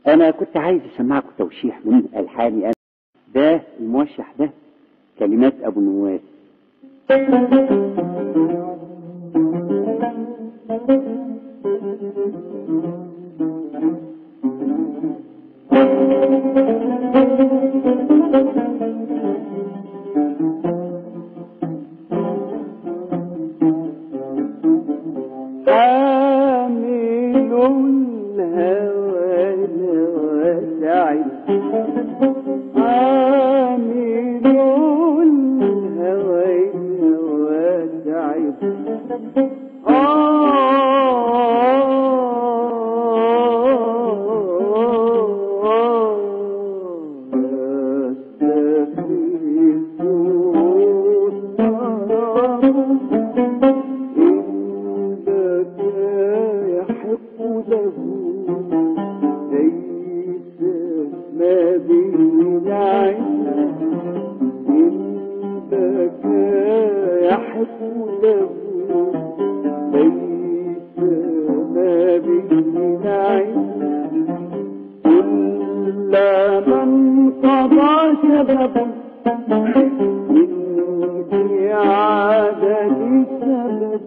انا كنت عايز اسمعكم توشيح من الحاني انا ده الموشح ده كلمات ابو نواس حامل الهوى الهوى تعب حامل الهوى الهوى تعب إنك يحق له ليس ما به نعم إنك يحق له ليس ما به نعم كل من قضى سبب من في عادة السبب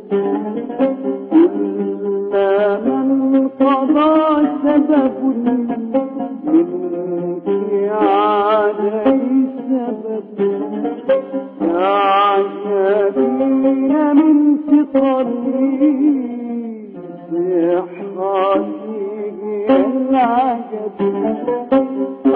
كل من قضى سبب من في عادة السبب يعجبين من فطري صحته العجب